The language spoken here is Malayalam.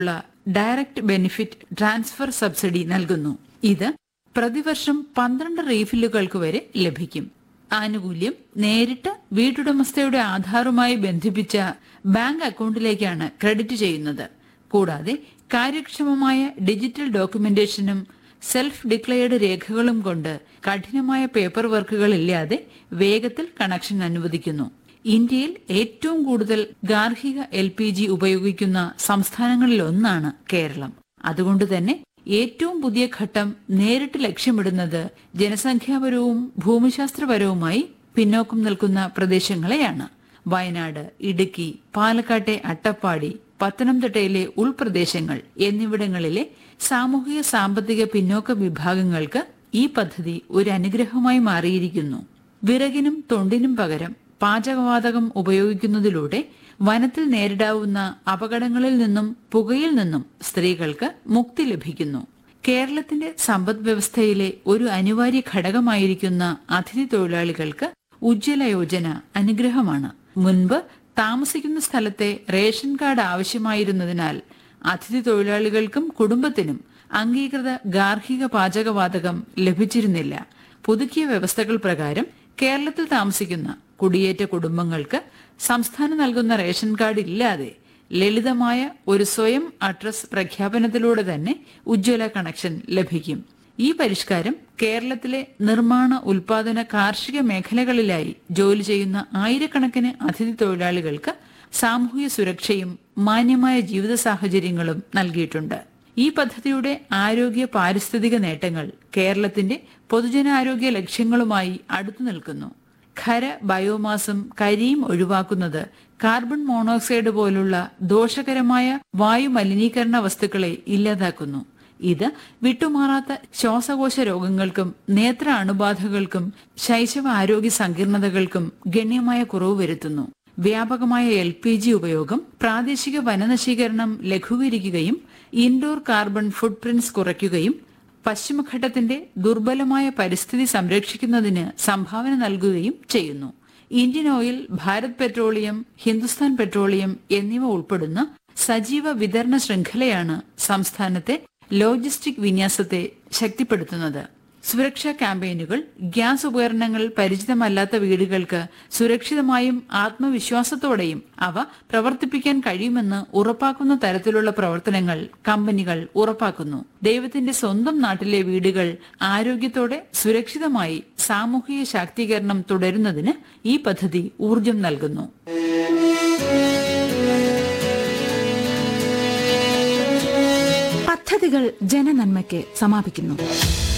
ഉള്ള ഡയറക്റ്റ് ബെനിഫിറ്റ് ട്രാൻസ്ഫർ സബ്സിഡി നൽകുന്നു ഇത് പ്രതിവർഷം പന്ത്രണ്ട് റീഫില്ലുകൾക്ക് വരെ ലഭിക്കും ആനുകൂല്യം നേരിട്ട് വീട്ടുടമസ്ഥയുടെ ആധാറുമായി ബന്ധിപ്പിച്ച ബാങ്ക് അക്കൗണ്ടിലേക്കാണ് ക്രെഡിറ്റ് ചെയ്യുന്നത് കൂടാതെ കാര്യക്ഷമമായ ഡിജിറ്റൽ ഡോക്യുമെന്റേഷനും സെൽഫ് ഡിക്ലെയർഡ് രേഖകളും കൊണ്ട് കഠിനമായ പേപ്പർ വർക്കുകൾ ഇല്ലാതെ വേഗത്തിൽ കണക്ഷൻ അനുവദിക്കുന്നു ഇന്ത്യയിൽ ഏറ്റവും കൂടുതൽ ഗാർഹിക എൽ പി ജി ഉപയോഗിക്കുന്ന സംസ്ഥാനങ്ങളിലൊന്നാണ് കേരളം അതുകൊണ്ട് തന്നെ ഏറ്റവും പുതിയ ഘട്ടം നേരിട്ട് ലക്ഷ്യമിടുന്നത് ജനസംഖ്യാപരവും ഭൂമിശാസ്ത്രപരവുമായി പിന്നോക്കം നിൽക്കുന്ന പ്രദേശങ്ങളെയാണ് വയനാട് ഇടുക്കി പാലക്കാട്ടെ അട്ടപ്പാടി പത്തനംതിട്ടയിലെ ഉൾപ്രദേശങ്ങൾ എന്നിവിടങ്ങളിലെ സാമൂഹിക സാമ്പത്തിക പിന്നോക്ക വിഭാഗങ്ങൾക്ക് ഈ പദ്ധതി ഒരു അനുഗ്രഹമായി മാറിയിരിക്കുന്നു വിറകിനും തൊണ്ടിനും പകരം പാചകവാതകം ഉപയോഗിക്കുന്നതിലൂടെ വനത്തിൽ നേരിടാവുന്ന അപകടങ്ങളിൽ നിന്നും പുകയിൽ നിന്നും സ്ത്രീകൾക്ക് മുക്തി ലഭിക്കുന്നു കേരളത്തിന്റെ സമ്പദ് വ്യവസ്ഥയിലെ ഒരു അനിവാര്യ ഘടകമായിരിക്കുന്ന അതിഥി തൊഴിലാളികൾക്ക് ഉജ്ജ്വല യോജന അനുഗ്രഹമാണ് മുൻപ് താമസിക്കുന്ന സ്ഥലത്തെ റേഷൻ കാർഡ് ആവശ്യമായിരുന്നതിനാൽ അതിഥി തൊഴിലാളികൾക്കും കുടുംബത്തിനും അംഗീകൃത ഗാർഹിക പാചകവാതകം ലഭിച്ചിരുന്നില്ല പുതുക്കിയ വ്യവസ്ഥകൾ പ്രകാരം കേരളത്തിൽ താമസിക്കുന്ന കുടിയേറ്റ കുടുംബങ്ങൾക്ക് സംസ്ഥാനം നൽകുന്ന റേഷൻ കാർഡ് ഇല്ലാതെ ലളിതമായ ഒരു സ്വയം അഡ്രസ് പ്രഖ്യാപനത്തിലൂടെ തന്നെ ഉജ്ജ്വല കണക്ഷൻ ലഭിക്കും ഈ പരിഷ്കാരം കേരളത്തിലെ നിർമ്മാണ ഉൽപാദന കാർഷിക മേഖലകളിലായി ജോലി ചെയ്യുന്ന ആയിരക്കണക്കിന് അതിഥി തൊഴിലാളികൾക്ക് സാമൂഹിക സുരക്ഷയും മാന്യമായ ജീവിത സാഹചര്യങ്ങളും നൽകിയിട്ടുണ്ട് ഈ പദ്ധതിയുടെ ആരോഗ്യ പാരിസ്ഥിതിക നേട്ടങ്ങൾ കേരളത്തിന്റെ പൊതുജനാരോഗ്യ ലക്ഷ്യങ്ങളുമായി അടുത്തു നിൽക്കുന്നു ഖര ബയോമാസും കരിയും ഒഴിവാക്കുന്നത് കാർബൺ മോണോക്സൈഡ് പോലുള്ള ദോഷകരമായ വായു മലിനീകരണ വസ്തുക്കളെ ഇല്ലാതാക്കുന്നു ഇത് വിട്ടുമാറാത്ത ശ്വാസകോശ രോഗങ്ങൾക്കും നേത്ര അണുബാധകൾക്കും ശൈശവ ആരോഗ്യ സങ്കീർണതകൾക്കും ഗണ്യമായ കുറവ് വരുത്തുന്നു വ്യാപകമായ എൽ പി ജി ഉപയോഗം പ്രാദേശിക വനനശീകരണം ലഘൂകരിക്കുകയും ഇൻഡോർ കാർബൺ ഫുട് പ്രിന്റ്സ് കുറയ്ക്കുകയും പശ്ചിമഘട്ടത്തിന്റെ ദുർബലമായ പരിസ്ഥിതി സംരക്ഷിക്കുന്നതിന് സംഭാവന നൽകുകയും ചെയ്യുന്നു Indian Oil Bharat Petroleum Hindustan Petroleum എന്നിവ ഉൾപ്പെടുന്ന സജീവ വിതരണ ശൃംഖലയാണ് സംസ്ഥാനത്തെ ലോജിസ്റ്റിക് വിന്യാസത്തെ ശക്തിപ്പെടുത്തുന്നത് സുരക്ഷാ ക്യാമ്പയിനുകൾ ഗ്യാസ് ഉപകരണങ്ങൾ പരിചിതമല്ലാത്ത വീടുകൾക്ക് സുരക്ഷിതമായും ആത്മവിശ്വാസത്തോടെയും അവ പ്രവർത്തിപ്പിക്കാൻ കഴിയുമെന്ന് ഉറപ്പാക്കുന്ന തരത്തിലുള്ള പ്രവർത്തനങ്ങൾ കമ്പനികൾ ഉറപ്പാക്കുന്നു ദൈവത്തിന്റെ സ്വന്തം നാട്ടിലെ വീടുകൾ ആരോഗ്യത്തോടെ സുരക്ഷിതമായി സാമൂഹിക ശാക്തീകരണം തുടരുന്നതിന് ഈ പദ്ധതി ഊർജം നൽകുന്നു പദ്ധതികൾ ജനനന്മയ്ക്ക് സമാപിക്കുന്നു